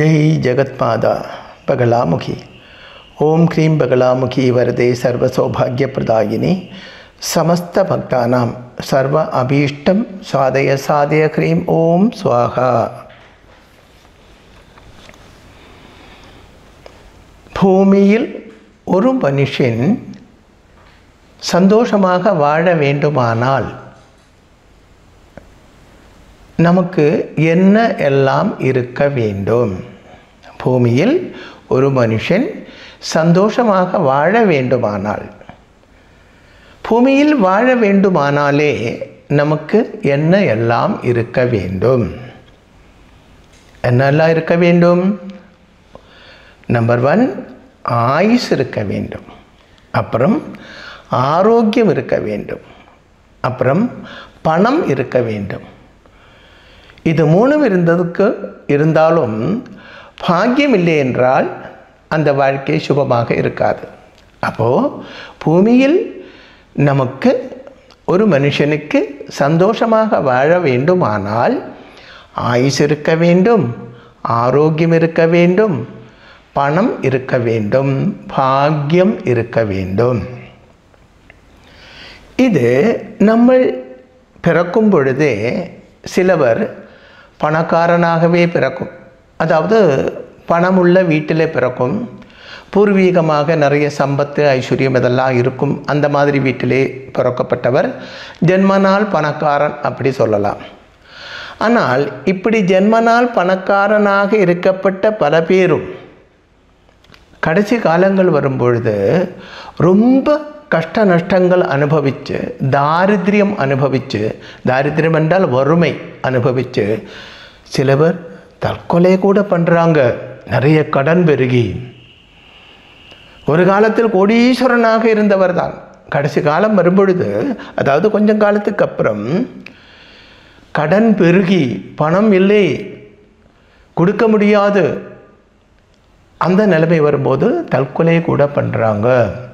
जय जगत्माता बगलामुखी ओम क्रीं बगलामुखी वरदे सर्वसौभाग्यप्रदायिनी समस्तभक्तानां सर्व अभीष्टं साधय साधय क्रीं ओम स्वाहा பூமியில் ஒரு மனுஷன் சந்தோஷமாக வாழ வேண்டுமானால் நமக்கு என்ன எல்லாம் இருக்க வேண்டும் பூமியில் ஒரு மனுஷன் சந்தோஷமாக வாழ வேண்டுமானால் பூமியில் வாழ வேண்டுமானாலே நமக்கு என்ன எல்லாம் இருக்க வேண்டும் என்னெல்லாம் இருக்க வேண்டும் நம்பர் ஒன் ஆயுஸ் இருக்க வேண்டும் அப்புறம் ஆரோக்கியம் இருக்க வேண்டும் அப்புறம் பணம் இருக்க வேண்டும் இது மூணும் இருந்ததுக்கு இருந்தாலும் பாக்கியம் இல்லை என்றால் அந்த வாழ்க்கை சுபமாக இருக்காது அப்போது பூமியில் நமக்கு ஒரு மனுஷனுக்கு சந்தோஷமாக வாழ வேண்டுமானால் ஆயுஸ் இருக்க வேண்டும் ஆரோக்கியம் இருக்க வேண்டும் பணம் இருக்க வேண்டும் பாக்கியம் இருக்க வேண்டும் இது நம்ம பிறக்கும் பொழுதே சிலவர் பணக்காரனாகவே பிறக்கும் அதாவது பணமுள்ள வீட்டில் பிறக்கும் பூர்வீகமாக நிறைய சம்பத்து ஐஸ்வர்யம் இதெல்லாம் இருக்கும் அந்த மாதிரி வீட்டிலே பிறக்கப்பட்டவர் ஜென்மனால் பணக்காரன் அப்படி சொல்லலாம் ஆனால் இப்படி ஜென்மனால் பணக்காரனாக இருக்கப்பட்ட பல பேரும் கடைசி காலங்கள் வரும்பொழுது ரொம்ப கஷ்ட நஷ்டங்கள் அனுபவித்து தாரித்ரியம் அனுபவித்து தாரித்ரியம் என்றால் வறுமை அனுபவித்து சில பேர் தற்கொலை கூட பண்ணுறாங்க நிறைய கடன் பெருகி ஒரு காலத்தில் கோடீஸ்வரனாக இருந்தவர் தான் கடைசி காலம் வரும்பொழுது அதாவது கொஞ்சம் காலத்துக்கு அப்புறம் கடன் பெருகி பணம் இல்லை கொடுக்க முடியாது அந்த நிலைமை வரும்போது தற்கொலை கூட பண்ணுறாங்க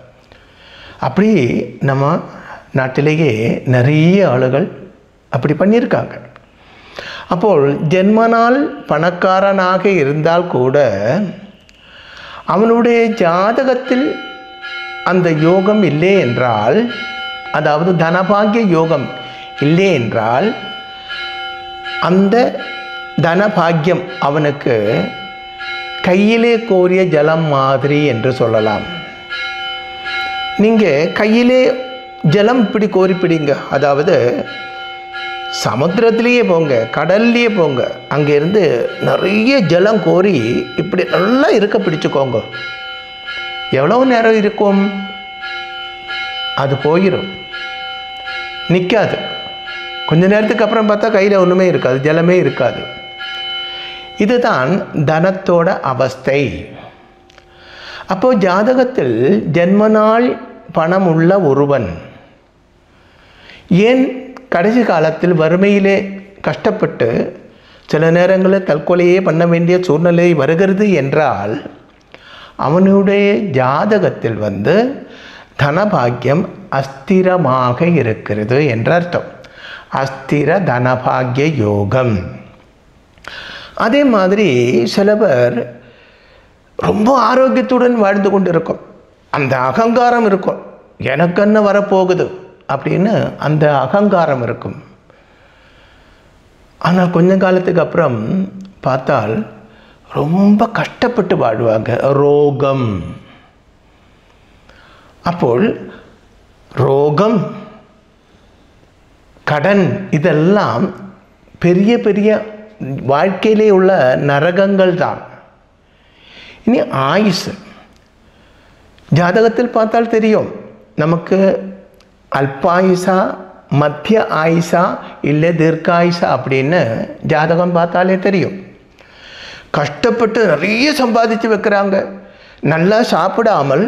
அப்படி நம்ம நாட்டிலேயே நிறைய ஆளுகள் அப்படி பண்ணியிருக்காங்க அப்போது ஜென்மனால் பணக்காரனாக இருந்தால் கூட அவனுடைய ஜாதகத்தில் அந்த யோகம் இல்லை என்றால் அதாவது தனபாகிய யோகம் இல்லை என்றால் அந்த தனபாகியம் அவனுக்கு கையிலே கோரிய ஜலம் மாதிரி என்று சொல்லலாம் நீங்கள் கையிலே ஜலம் இப்படி கோரி பிடிங்க அதாவது சமுத்திரத்திலேயே போங்க கடல்லையே போங்க அங்கேருந்து நிறைய ஜலம் கோரி இப்படி நல்லா இருக்க பிடிச்சுக்கோங்க எவ்வளோ நேரம் இருக்கும் அது போயிடும் நிற்காது கொஞ்ச நேரத்துக்கு அப்புறம் பார்த்தா கையில் ஒன்றுமே இருக்காது ஜலமே இருக்காது இதுதான் தனத்தோட அவஸ்தை அப்போது ஜாதகத்தில் ஜென்மநாள் பணம் உள்ள ஒருவன் ஏன் கடைசி காலத்தில் வறுமையிலே கஷ்டப்பட்டு சில நேரங்களில் தற்கொலையே பண்ண வேண்டிய சூழ்நிலை வருகிறது என்றால் அவனுடைய ஜாதகத்தில் வந்து தனபாக்கியம் அஸ்திரமாக இருக்கிறது என்ற அர்த்தம் அஸ்திர தனபாகிய யோகம் அதே மாதிரி சில பேர் ரொம்ப ஆரோக்கியத்துடன் வாழ்ந்து கொண்டு இருக்கும் அந்த அகங்காரம் இருக்கும் எனக்கு என்ன வரப்போகுது அப்படின்னு அந்த அகங்காரம் இருக்கும் ஆனால் கொஞ்ச காலத்துக்கு அப்புறம் பார்த்தால் ரொம்ப கஷ்டப்பட்டு வாழ்வாங்க ரோகம் அப்போல் ரோகம் கடன் இதெல்லாம் பெரிய பெரிய வாழ்க்கையிலே உள்ள நரகங்கள் தான் இனி ஆயுசு ஜாதகத்தில் பார்த்தால் தெரியும் நமக்கு அல்பாயுசா மத்திய ஆயுசா இல்லை தீர்க்காயுசா அப்படின்னு ஜாதகம் பார்த்தாலே தெரியும் கஷ்டப்பட்டு நிறைய சம்பாதிச்சு வைக்கிறாங்க நல்லா சாப்பிடாமல்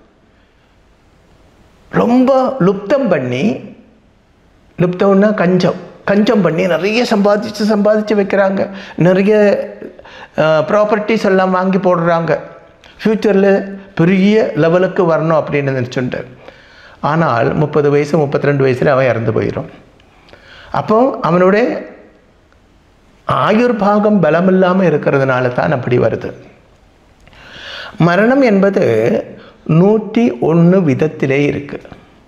ரொம்ப லுப்தம் பண்ணி லுப்தம்னா கஞ்சம் கஞ்சம் பண்ணி நிறைய சம்பாதிச்சு சம்பாதிச்சு வைக்கிறாங்க நிறைய ப்ராப்பர்ட்டிஸ் எல்லாம் வாங்கி போடுறாங்க ஃப்யூச்சரில் பெரிய லெவலுக்கு வரணும் அப்படின்னு நினச்சுட்டு ஆனால் முப்பது வயசு முப்பத்தி ரெண்டு வயசில் அவன் இறந்து போயிடும் அப்போ அவனுடைய ஆயுர் பாகம் பலம் இல்லாமல் இருக்கிறதுனால தான் அப்படி வருது மரணம் என்பது நூற்றி ஒன்று விதத்திலே இருக்குது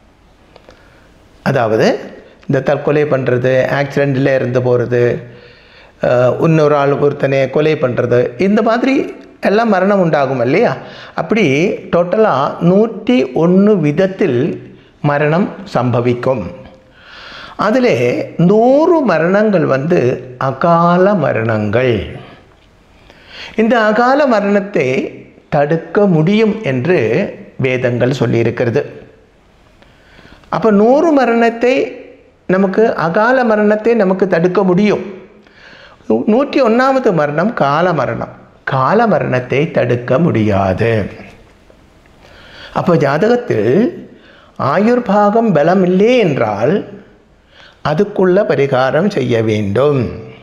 அதாவது இந்த தற்கொலை பண்ணுறது ஆக்சிடெண்ட்டில் இருந்து போகிறது இன்னொரு ஆள் ஒருத்தனை கொலை பண்ணுறது இந்த மாதிரி எல்லாம் மரணம் உண்டாகும் இல்லையா அப்படி டோட்டலாக நூற்றி ஒன்று விதத்தில் மரணம் சம்பவிக்கும் அதில் நூறு மரணங்கள் வந்து அகால மரணங்கள் இந்த அகால மரணத்தை தடுக்க முடியும் என்று வேதங்கள் சொல்லியிருக்கிறது அப்போ நூறு மரணத்தை நமக்கு அகால மரணத்தை நமக்கு தடுக்க முடியும் நூற்றி ஒன்றாவது மரணம் கால மரணம் கால மரணத்தை தடுக்க முடியாது அப்போ ஜாதகத்தில் ஆயுர் பாகம் பலம் இல்லை என்றால் அதுக்குள்ள பரிகாரம் செய்ய வேண்டும்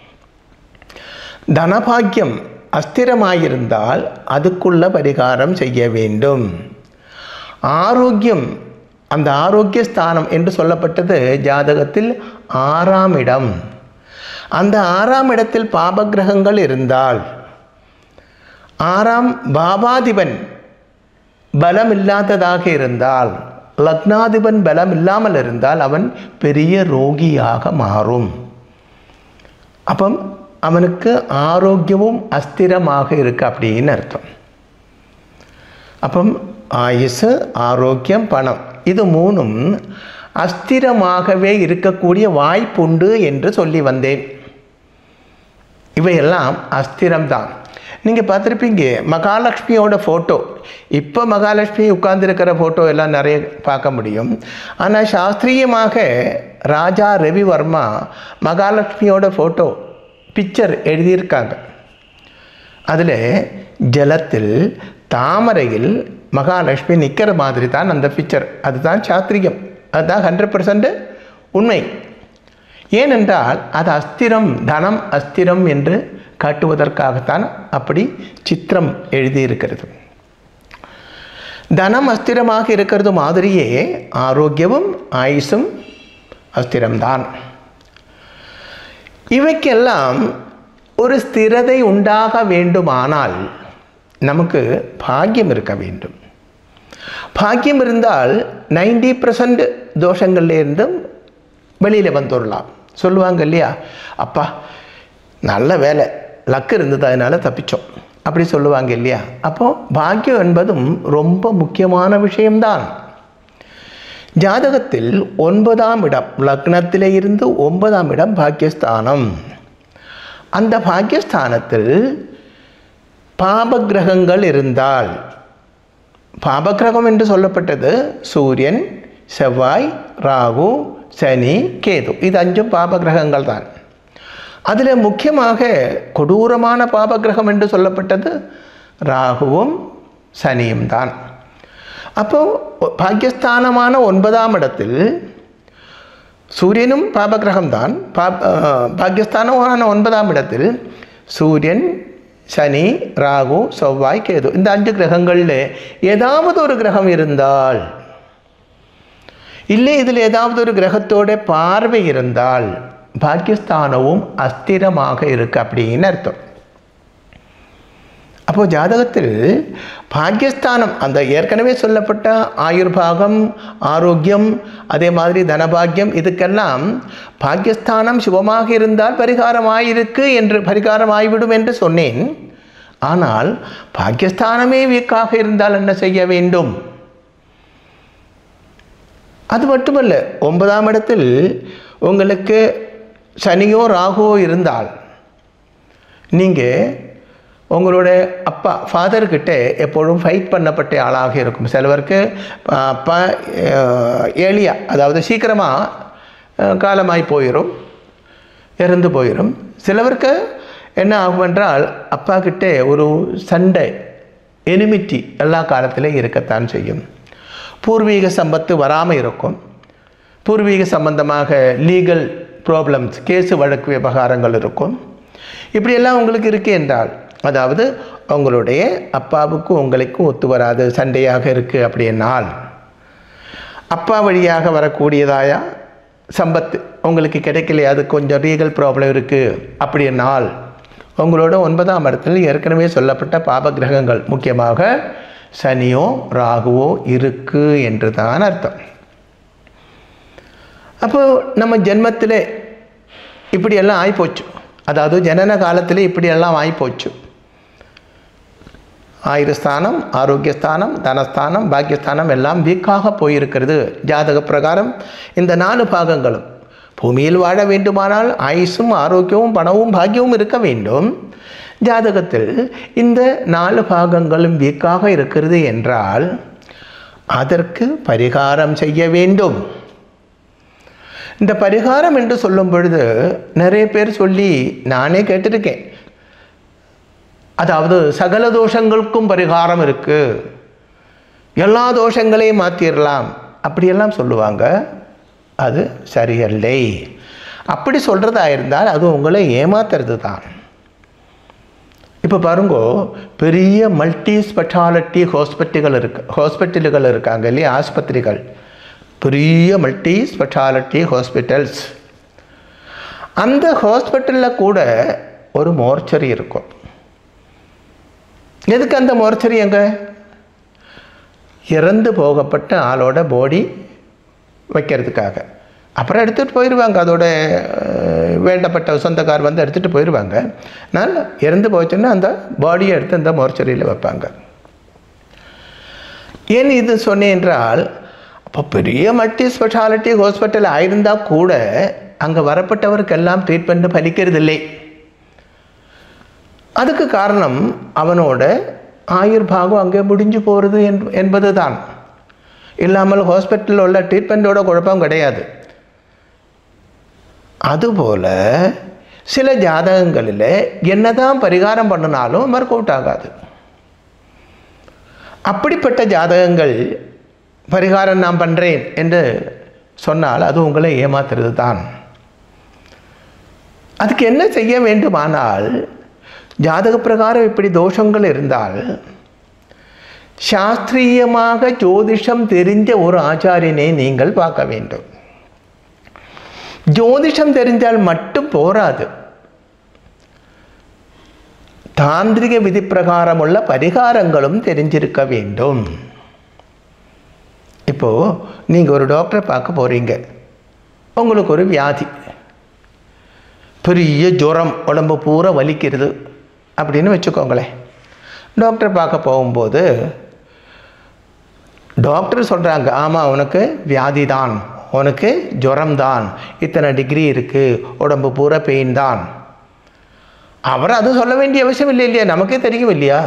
தனபாக்கியம் அஸ்திரமாயிருந்தால் அதுக்குள்ள பரிகாரம் செய்ய வேண்டும் ஆரோக்கியம் அந்த ஆரோக்கிய ஸ்தானம் என்று சொல்லப்பட்டது ஜாதகத்தில் ஆறாம் இடம் அந்த ஆறாம் இடத்தில் பாபகிரகங்கள் இருந்தால் ஆறாம் பாபாதிபன் பலம் இல்லாததாக இருந்தால் லக்னாதிபன் பலம் இல்லாமல் இருந்தால் அவன் பெரிய ரோகியாக மாறும் அப்பம் அவனுக்கு ஆரோக்கியமும் அஸ்திரமாக இருக்கு அப்படின்னு அர்த்தம் அப்பம் ஆயுசு ஆரோக்கியம் பணம் இது மூணும் அஸ்திரமாகவே இருக்கக்கூடிய வாய்ப்புண்டு என்று சொல்லி வந்தேன் இவையெல்லாம் அஸ்திரம்தான் நீங்கள் பார்த்துருப்பீங்க மகாலட்சுமியோட ஃபோட்டோ இப்போ மகாலட்சுமி உட்கார்ந்துருக்கிற ஃபோட்டோ எல்லாம் நிறைய பார்க்க முடியும் ஆனால் சாஸ்திரியமாக ராஜா ரவிவர்மா மகாலட்சுமியோட ஃபோட்டோ பிக்சர் எழுதியிருக்காங்க அதில் ஜலத்தில் தாமரையில் மகாலட்சுமி நிற்கிற மாதிரி தான் அந்த பிக்சர் அதுதான் சாஸ்திரியம் அதுதான் ஹண்ட்ரட் பர்சன்ட் உண்மை ஏனென்றால் அது அஸ்திரம் தனம் அஸ்திரம் என்று காட்டுவதற்காகத்தான் அப்படி சித்திரம் எழுதியிருக்கிறது தனம் அஸ்திரமாக இருக்கிறது மாதிரியே ஆரோக்கியமும் ஆயுசும் அஸ்திரம்தான் இவைக்கெல்லாம் ஒரு ஸ்திரதை உண்டாக வேண்டுமானால் நமக்கு பாக்கியம் இருக்க வேண்டும் பாக்கியம் இருந்தால் நைன்டி பர்சன்ட் தோஷங்கள்லேருந்தும் வெளியில் வந்துடலாம் சொல்லுவாங்க இல்லையா அப்பா நல்ல வேலை லக்கு இருந்தது அதனால தப்பிச்சோம் அப்படி சொல்லுவாங்க இல்லையா அப்போ பாக்கியம் என்பதும் ரொம்ப முக்கியமான விஷயம்தான் ஜாதகத்தில் ஒன்பதாம் இடம் லக்னத்திலே இருந்து ஒன்பதாம் இடம் பாக்கியஸ்தானம் அந்த பாக்கியஸ்தானத்தில் பாபகிரகங்கள் இருந்தால் பாபகிரகம் என்று சொல்லப்பட்டது சூரியன் செவ்வாய் ராகு சனி கேது இது அஞ்சும் பாபகிரகங்கள் தான் அதில் முக்கியமாக கொடூரமான பாபகிரகம் என்று சொல்லப்பட்டது ராகுவும் சனியும் தான் அப்போ பாக்கியஸ்தானமான ஒன்பதாம் இடத்தில் சூரியனும் பாபகிரகம்தான் பா பாக்கியஸ்தானமான ஒன்பதாம் இடத்தில் சூரியன் சனி ராகு செவ்வாய் கேது இந்த அஞ்சு கிரகங்களில் ஏதாவது ஒரு கிரகம் இருந்தால் இல்லை இதில் ஏதாவது ஒரு கிரகத்தோட பார்வை இருந்தால் பாக்கியஸ்தானமும் அஸ்திரமாக இருக்கு அப்படின்னு அர்த்தம் அப்போ ஜாதகத்தில் பாக்கியஸ்தானம் அந்த ஏற்கனவே சொல்லப்பட்ட ஆயுர்பாகம் ஆரோக்கியம் அதே மாதிரி தனபாகியம் இதுக்கெல்லாம் பாக்கியஸ்தானம் சுபமாக இருந்தால் பரிகாரம் ஆயிருக்கு என்று பரிகாரம் ஆகிவிடும் என்று சொன்னேன் ஆனால் பாக்கியஸ்தானமே வீக்காக இருந்தால் என்ன செய்ய வேண்டும் அது மட்டுமல்ல ஒன்பதாம் இடத்தில் உங்களுக்கு சனியோ ராகுவோ இருந்தால் நீங்கள் உங்களோட அப்பா ஃபாதர்கிட்ட எப்பொழுதும் ஃபைட் பண்ணப்பட்ட ஆளாக இருக்கும் சிலவருக்கு அப்பா ஏலியா அதாவது சீக்கிரமாக காலமாய் போயிடும் இறந்து போயிடும் சிலவருக்கு என்ன ஆகும் என்றால் அப்பா கிட்ட ஒரு சண்டை எனிமிட்டி எல்லா காலத்திலையும் இருக்கத்தான் செய்யும் பூர்வீக சம்பத்து வராமல் இருக்கும் பூர்வீக சம்பந்தமாக லீகல் ப்ராப்ளம்ஸ் கேஸு வழக்கு விவகாரங்கள் இருக்கும் இப்படியெல்லாம் உங்களுக்கு இருக்கு என்றால் அதாவது உங்களுடைய அப்பாவுக்கும் உங்களுக்கும் ஒத்து வராது சண்டையாக இருக்குது அப்படின்னால் அப்பா வழியாக வரக்கூடியதாயா சம்பத்து உங்களுக்கு கிடைக்கலையா அது கொஞ்சம் ரீகல் ப்ராப்ளம் இருக்குது அப்படின்னால் உங்களோட ஒன்பதாம் இடத்தில் ஏற்கனவே சொல்லப்பட்ட பாப கிரகங்கள் முக்கியமாக சனியோ ராகுவோ இருக்கு என்று தான் அர்த்தம் அப்போ நம்ம ஜென்மத்தில் இப்படியெல்லாம் ஆகிப்போச்சு அதாவது ஜனன காலத்தில் இப்படியெல்லாம் ஆகிப்போச்சு ஆயுரஸ்தானம் ஆரோக்கியஸ்தானம் தனஸ்தானம் பாக்கியஸ்தானம் எல்லாம் வீக்காக போயிருக்கிறது ஜாதக பிரகாரம் இந்த நாலு பாகங்களும் பூமியில் வாழ வேண்டுமானால் ஆயுசும் ஆரோக்கியமும் பணமும் பாக்கியமும் இருக்க வேண்டும் ஜாதகத்தில் இந்த நாலு பாகங்களும் வீக்காக இருக்கிறது என்றால் அதற்கு பரிகாரம் செய்ய வேண்டும் இந்த பரிகாரம் என்று சொல்லும் பொழுது நிறைய பேர் சொல்லி நானே கேட்டிருக்கேன் அதாவது சகல தோஷங்களுக்கும் பரிகாரம் இருக்கு எல்லா தோஷங்களையும் மாற்றிடலாம் அப்படியெல்லாம் சொல்லுவாங்க அது சரியல்லை அப்படி சொல்கிறதா இருந்தால் அது உங்களை ஏமாத்துறது தான் இப்போ பாருங்க பெரிய மல்டி ஸ்பெஷாலிட்டி ஹாஸ்பிட்டல்கள் இருக்கு ஹாஸ்பிட்டல்கள் இருக்காங்க இல்லையா ஆஸ்பத்திரிகள் பெரிய மல்டி ஸ்பெஷாலிட்டி ஹாஸ்பிட்டல்ஸ் அந்த ஹாஸ்பிட்டலில் கூட ஒரு மோர்ச்சரி இருக்கும் எதுக்கு அந்த மோர்ச்சரி எங்க இறந்து போகப்பட்ட ஆளோட பாடி வைக்கிறதுக்காக அப்புறம் எடுத்துகிட்டு போயிடுவாங்க அதோட அஹ், வேண்டப்பட்ட சொந்தக்கார் வந்து எடுத்துகிட்டு போயிடுவாங்க நான் இறந்து போச்சுன்னா அந்த பாடியை எடுத்து அந்த மோர்ச்சரியில் வைப்பாங்க ஏன் இது சொன்னேன் என்றால் அப்போ பெரிய மல்டி ஸ்பெஷாலிட்டி ஹாஸ்பிட்டல் ஆயிருந்தால் கூட அங்கே வரப்பட்டவருக்கெல்லாம் ட்ரீட்மெண்ட் பலிக்கிறதில்லை அதுக்கு காரணம் அவனோட ஆயுர்பாகம் அங்கே முடிஞ்சு போகிறது என்பது தான் இல்லாமல் ஹாஸ்பிட்டலில் உள்ள ட்ரீட்மெண்ட்டோட குழப்பம் கிடையாது அதுபோல் சில ஜாதகங்களில் என்னதான் பரிகாரம் பண்ணினாலும் ஒர்க் அவுட் ஆகாது அப்படிப்பட்ட ஜாதகங்கள் பரிகாரம் நான் பண்ணுறேன் என்று சொன்னால் அது உங்களை ஏமாத்துறது தான் அதுக்கு என்ன செய்ய வேண்டுமானால் ஜாதக பிரகாரம் இப்படி தோஷங்கள் இருந்தால் சாஸ்திரியமாக ஜோதிஷம் தெரிஞ்ச ஒரு ஆச்சாரியனை நீங்கள் பார்க்க வேண்டும் ஜோதிஷம் தெரிஞ்சால் மட்டும் போராது தாந்திரிக விதி பிரகாரம் உள்ள பரிகாரங்களும் தெரிஞ்சிருக்க வேண்டும் இப்போ நீங்கள் ஒரு டாக்டரை பார்க்க போறீங்க உங்களுக்கு ஒரு வியாதி பெரிய ஜுரம் உடம்பு பூரா வலிக்கிறது அப்படின்னு வச்சுக்கோங்களேன் டாக்டர் பார்க்க போகும்போது டாக்டர் சொல்கிறாங்க ஆமாம் உனக்கு வியாதி தான் உனக்கு ஜுரம் தான் இத்தனை டிகிரி இருக்குது உடம்பு பூரா பெயின் தான் அவர் அது சொல்ல வேண்டிய அவசியம் இல்லை இல்லையா நமக்கே தெரியும் இல்லையா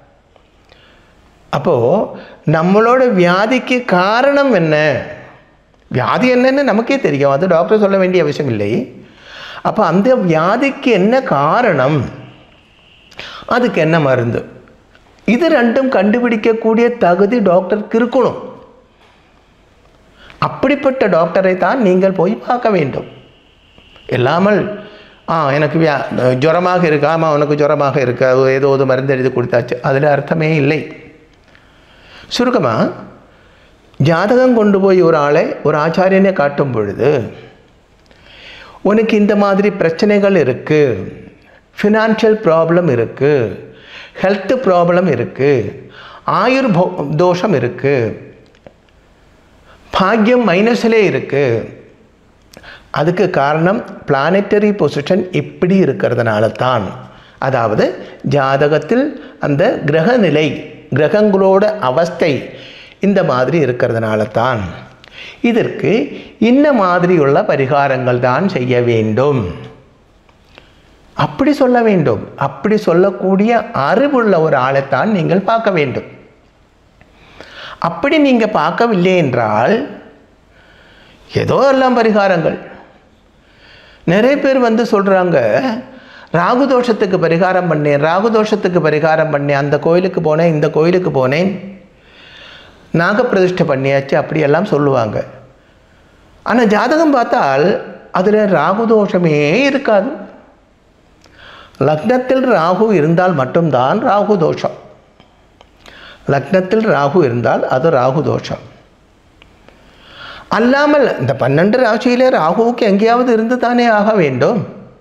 அப்போது நம்மளோட வியாதிக்கு காரணம் என்ன வியாதி என்னன்னு நமக்கே தெரியும் அது டாக்டர் சொல்ல வேண்டிய அவசியம் இல்லை அப்போ அந்த வியாதிக்கு என்ன காரணம் அதுக்கு என்ன மருந்து இது ரெண்டும் கண்டுபிடிக்கக்கூடிய தகுதி டாக்டருக்கு இருக்கணும் அப்படிப்பட்ட டாக்டரை தான் நீங்கள் போய் பார்க்க வேண்டும் இல்லாமல் ஆ எனக்கு வியா ஜுரமாக இருக்கு ஆமாம் உனக்கு ஜுரமாக இருக்கு அது ஏதோ ஒரு மருந்து எழுதி கொடுத்தாச்சு அதில் அர்த்தமே இல்லை சுருக்கமாக ஜாதகம் கொண்டு போய் ஒரு ஆளை ஒரு ஆச்சாரியனை காட்டும் பொழுது உனக்கு இந்த மாதிரி பிரச்சனைகள் இருக்குது ஃபினான்ஷியல் ப்ராப்ளம் இருக்குது ஹெல்த் ப்ராப்ளம் இருக்குது ஆயுர் போ- தோஷம் இருக்குது பாக்கியம் மைனஸிலே இருக்குது அதுக்கு காரணம் பிளானட்டரி பொசிஷன் இப்படி இருக்கிறதுனால தான் அதாவது ஜாதகத்தில் அந்த கிரக நிலை கிரகங்களோட அவஸ்தை இந்த மாதிரி இருக்கிறதுனால தான் இதற்கு இந்த மாதிரியுள்ள பரிகாரங்கள் தான் செய்ய வேண்டும் அப்படி சொல்ல வேண்டும் அப்படி சொல்லக்கூடிய அறிவுள்ள ஒரு ஆளைத்தான் நீங்கள் பார்க்க வேண்டும் அப்படி நீங்கள் பார்க்கவில்லை என்றால் ஏதோ எல்லாம் பரிகாரங்கள் நிறைய பேர் வந்து சொல்கிறாங்க ராகு தோஷத்துக்கு பரிகாரம் பண்ணேன் ராகு தோஷத்துக்கு பரிகாரம் பண்ணேன் அந்த கோயிலுக்கு போனேன் இந்த கோயிலுக்கு போனேன் நாகப்பிரதிஷ்டை பண்ணியாச்சு அப்படியெல்லாம் சொல்லுவாங்க ஆனால் ஜாதகம் பார்த்தால் அதில் ராகு தோஷமே இருக்காது லக்னத்தில் ராகு இருந்தால் மட்டும்தான் ராகு தோஷம் லக்னத்தில் ராகு இருந்தால் அது ராகு தோஷம் அல்லாமல் இந்த பன்னெண்டு ராசியிலே ராகுவுக்கு எங்கேயாவது இருந்து தானே ஆக வேண்டும்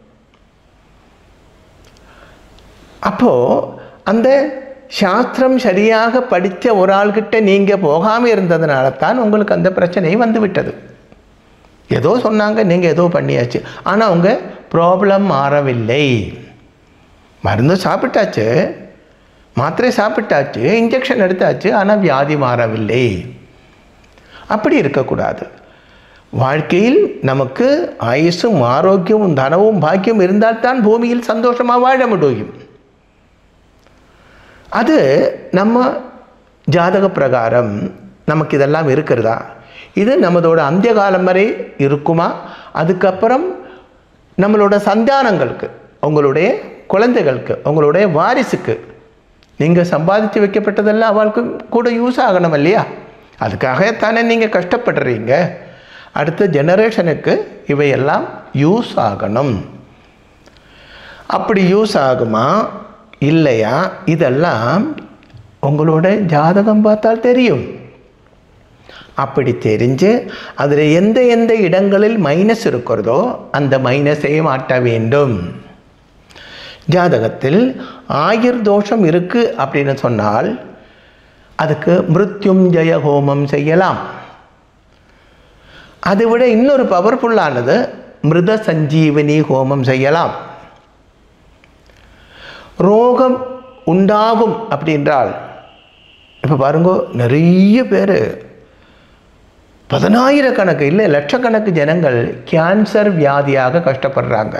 அப்போ அந்த சாஸ்திரம் சரியாக படித்த ஒரு ஆள்கிட்ட நீங்கள் போகாமல் இருந்ததுனால தான் உங்களுக்கு அந்த பிரச்சனை வந்து விட்டது ஏதோ சொன்னாங்க நீங்கள் ஏதோ பண்ணியாச்சு ஆனால் அவங்க ப்ராப்ளம் மாறவில்லை மருந்து சாப்பிட்டாச்சு மாத்திரை சாப்பிட்டாச்சு இன்ஜெக்ஷன் எடுத்தாச்சு ஆனால் வியாதி மாறவில்லை அப்படி இருக்கக்கூடாது வாழ்க்கையில் நமக்கு ஆயுசும் ஆரோக்கியமும் தனமும் பாக்கியம் இருந்தால்தான் பூமியில் சந்தோஷமாக வாழ முடியும் அது நம்ம ஜாதக பிரகாரம் நமக்கு இதெல்லாம் இருக்கிறதா இது நம்மளோட அந்திய காலம் வரை இருக்குமா அதுக்கப்புறம் நம்மளோட சந்தானங்களுக்கு உங்களுடைய குழந்தைகளுக்கு உங்களுடைய வாரிசுக்கு நீங்கள் சம்பாதித்து வைக்கப்பட்டதெல்லாம் அவளுக்கு கூட யூஸ் ஆகணும் இல்லையா அதுக்காகத்தானே நீங்கள் கஷ்டப்படுறீங்க அடுத்த ஜெனரேஷனுக்கு இவையெல்லாம் யூஸ் ஆகணும் அப்படி யூஸ் ஆகுமா இல்லையா இதெல்லாம் உங்களோட ஜாதகம் பார்த்தால் தெரியும் அப்படி தெரிஞ்சு அதில் எந்த எந்த இடங்களில் மைனஸ் இருக்கிறதோ அந்த மைனஸை மாற்ற வேண்டும் ஜாதகத்தில் ஆயுர் தோஷம் இருக்குது அப்படின்னு சொன்னால் அதுக்கு மிருத்யுஞ்சய ஹோமம் செய்யலாம் அதை விட இன்னொரு பவர்ஃபுல்லானது மிருத சஞ்சீவனி ஹோமம் செய்யலாம் ரோகம் உண்டாகும் அப்படின்றால் இப்போ பாருங்க நிறைய பேர் பதினாயிரக்கணக்கு இல்லை லட்சக்கணக்கு ஜனங்கள் கேன்சர் வியாதியாக கஷ்டப்படுறாங்க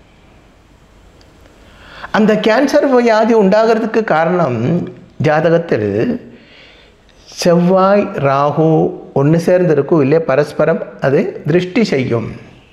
அந்த கேன்சர் வியாதி உண்டாகிறதுக்கு காரணம் ஜாதகத்தில் செவ்வாய் ராகு ஒன்று சேர்ந்து இருக்கும் இல்லை பரஸ்பரம் அது திருஷ்டி செய்யும்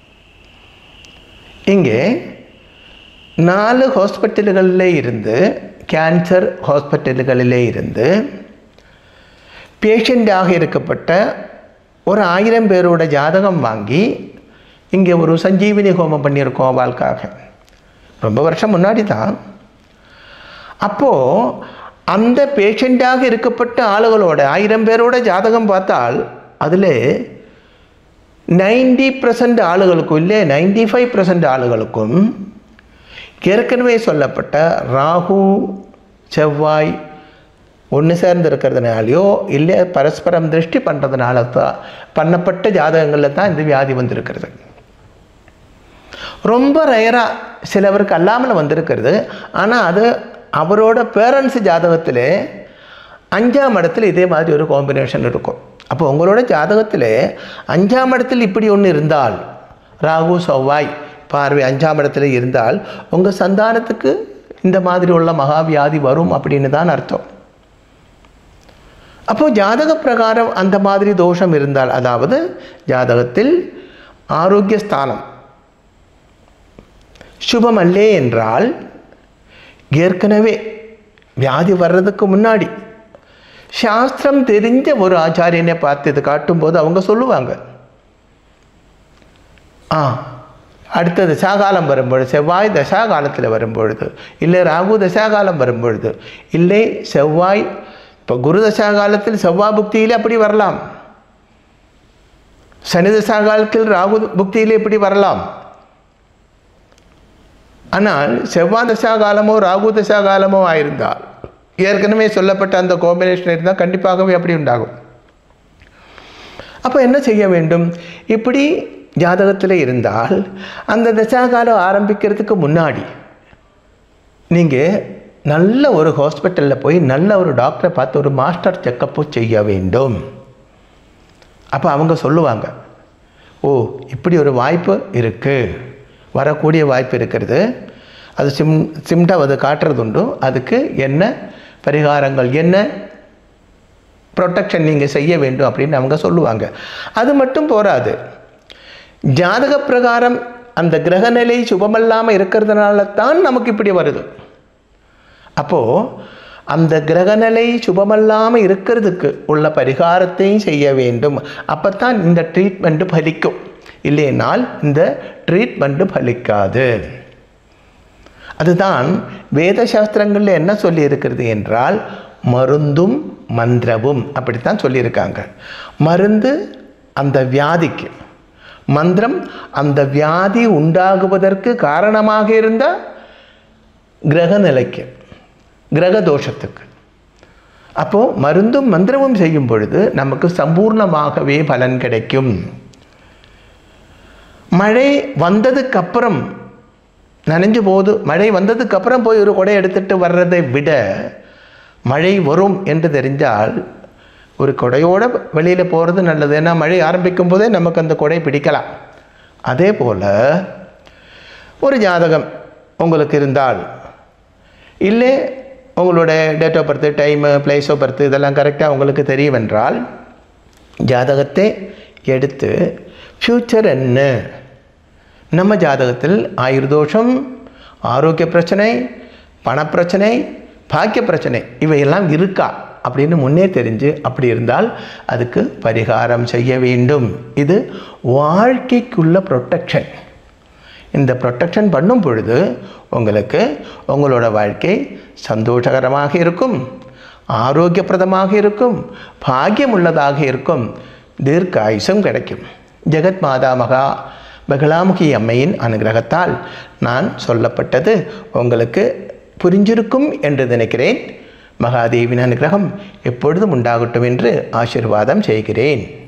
இங்கே நாலு ஹாஸ்பிட்டல்களில் இருந்து கேன்சர் ஹாஸ்பிட்டல்களிலே இருந்து பேஷண்ட்டாக இருக்கப்பட்ட ஒரு ஆயிரம் பேரோட ஜாதகம் வாங்கி இங்கே ஒரு சஞ்சீவினி ஹோமம் பண்ணியிருக்கோம் அவளுக்காக ரொம்ப வருஷம் முன்னாடி தான் அப்போது அந்த பேஷண்ட்டாக இருக்கப்பட்ட ஆளுகளோட ஆயிரம் பேரோட ஜாதகம் பார்த்தால் அதில் நைன்டி பர்சன்ட் ஆளுகளுக்கும் இல்லை நைன்டி ஃபைவ் பர்சன்ட் ஆளுகளுக்கும் ஏற்கனவே சொல்லப்பட்ட ராகு செவ்வாய் ஒன்று சேர்ந்து இருக்கிறதுனாலையோ இல்லை பரஸ்பரம் திருஷ்டி பண்ணுறதுனால தான் பண்ணப்பட்ட ஜாதகங்களில் தான் இந்த வியாதி வந்திருக்கிறது ரொம்ப ரயராக சிலவருக்கு அல்லாமல் வந்திருக்கிறது ஆனால் அது அவரோட பேரண்ட்ஸ் ஜாதகத்தில் அஞ்சாம் இடத்துல இதே மாதிரி ஒரு காம்பினேஷன் இருக்கும் அப்போ உங்களோட ஜாதகத்தில் அஞ்சாம் இடத்தில் இப்படி ஒன்று இருந்தால் ராகு செவ்வாய் பார்வை அஞ்சாம் இடத்துல இருந்தால் உங்கள் சந்தானத்துக்கு இந்த மாதிரி உள்ள மகாவியாதி வரும் அப்படின்னு தான் அர்த்தம் அப்போ ஜாதக பிரகாரம் அந்த மாதிரி தோஷம் இருந்தால் அதாவது ஜாதகத்தில் ஆரோக்கிய ஸ்தானம் சுபமல்லே என்றால் ஏற்கனவே வியாதி வர்றதுக்கு முன்னாடி சாஸ்திரம் தெரிஞ்ச ஒரு ஆச்சாரியனை பார்த்து இது காட்டும்போது அவங்க சொல்லுவாங்க ஆ அடுத்த தசாகாலம் வரும்பொழுது செவ்வாய் தசாகாலத்தில் வரும்பொழுது இல்லை ராகு தசாகாலம் வரும்பொழுது இல்லை செவ்வாய் இப்போ குரு தசாகாலத்தில் செவ்வாய் புக்தியில் அப்படி வரலாம் சனி தசாகாலத்தில் ராகு புக்தியில் இப்படி வரலாம் ஆனால் செவ்வாய் தசாகாலமோ ராகு தசாகாலமோ ஆயிருந்தால் ஏற்கனவே சொல்லப்பட்ட அந்த காம்பினேஷன் இருந்தால் கண்டிப்பாகவே அப்படி உண்டாகும் அப்போ என்ன செய்ய வேண்டும் இப்படி ஜாதகத்தில் இருந்தால் அந்த தசாகாலம் ஆரம்பிக்கிறதுக்கு முன்னாடி நீங்கள் நல்ல ஒரு ஹாஸ்பிட்டலில் போய் நல்ல ஒரு டாக்டரை பார்த்து ஒரு மாஸ்டர் செக்கப்பு செய்ய வேண்டும் அப்போ அவங்க சொல்லுவாங்க ஓ இப்படி ஒரு வாய்ப்பு இருக்குது வரக்கூடிய வாய்ப்பு இருக்கிறது அது சிம் சிம்டாக அது காட்டுறது உண்டு அதுக்கு என்ன பரிகாரங்கள் என்ன ப்ரொட்டெக்ஷன் நீங்கள் செய்ய வேண்டும் அப்படின்னு அவங்க சொல்லுவாங்க அது மட்டும் போராது ஜாதக பிரகாரம் அந்த கிரகநிலை சுபமல்லாமல் இருக்கிறதுனால தான் நமக்கு இப்படி வருது அப்போது அந்த கிரகநிலை சுபமல்லாமல் இருக்கிறதுக்கு உள்ள பரிகாரத்தையும் செய்ய வேண்டும் அப்போ தான் இந்த ட்ரீட்மெண்ட்டு பலிக்கும் இல்லைனால் இந்த ட்ரீட்மெண்ட்டு பலிக்காது அதுதான் வேத சாஸ்திரங்களில் என்ன சொல்லி இருக்கிறது என்றால் மருந்தும் மந்திரவும் அப்படித்தான் சொல்லியிருக்காங்க மருந்து அந்த வியாதிக்கு மந்திரம் அந்த வியாதி உண்டாகுவதற்கு காரணமாக இருந்த கிரக நிலைக்கு கிரக தோஷத்துக்கு அப்போது மருந்தும் மந்திரமும் செய்யும் பொழுது நமக்கு சம்பூர்ணமாகவே பலன் கிடைக்கும் மழை வந்ததுக்கு அப்புறம் நனைஞ்சு போது மழை வந்ததுக்கு அப்புறம் போய் ஒரு குடை எடுத்துட்டு வர்றதை விட மழை வரும் என்று தெரிஞ்சால் ஒரு கொடையோட வெளியில் போகிறது நல்லது ஏன்னா மழை ஆரம்பிக்கும் போதே நமக்கு அந்த கொடை பிடிக்கலாம் அதே போல் ஒரு ஜாதகம் உங்களுக்கு இருந்தால் இல்லை உங்களோட date of birth time place of birth இதெல்லாம் கரெக்டாக உங்களுக்கு தெரியுமென்றால் ஜாதகத்தை எடுத்து ஃப்யூச்சர் என்ன நம்ம ஜாதகத்தில் ஆயுர்தோஷம் ஆரோக்கிய பிரச்சனை பணப்பிரச்சனை பாக்கிய பிரச்சனை இவையெல்லாம் இருக்கா அப்படின்னு முன்னே தெரிஞ்சு அப்படி இருந்தால் அதுக்கு பரிகாரம் செய்ய வேண்டும் இது வாழ்க்கைக்குள்ள ப்ரொட்டெக்ஷன் இந்த ப்ரொட்டெக்ஷன் பண்ணும் பொழுது உங்களுக்கு உங்களோட வாழ்க்கை சந்தோஷகரமாக இருக்கும் ஆரோக்கியப்பிரதமாக இருக்கும் பாக்கியம் உள்ளதாக இருக்கும் தீர்க்காயுசம் கிடைக்கும் ஜெகத் மாதா மகா பகலாமுகி அம்மையின் அனுகிரகத்தால் நான் சொல்லப்பட்டது உங்களுக்கு புரிஞ்சிருக்கும் என்று நினைக்கிறேன் மகாதேவின் அனுகிரகம் எப்பொழுதும் உண்டாகட்டும் என்று ஆசீர்வாதம் செய்கிறேன்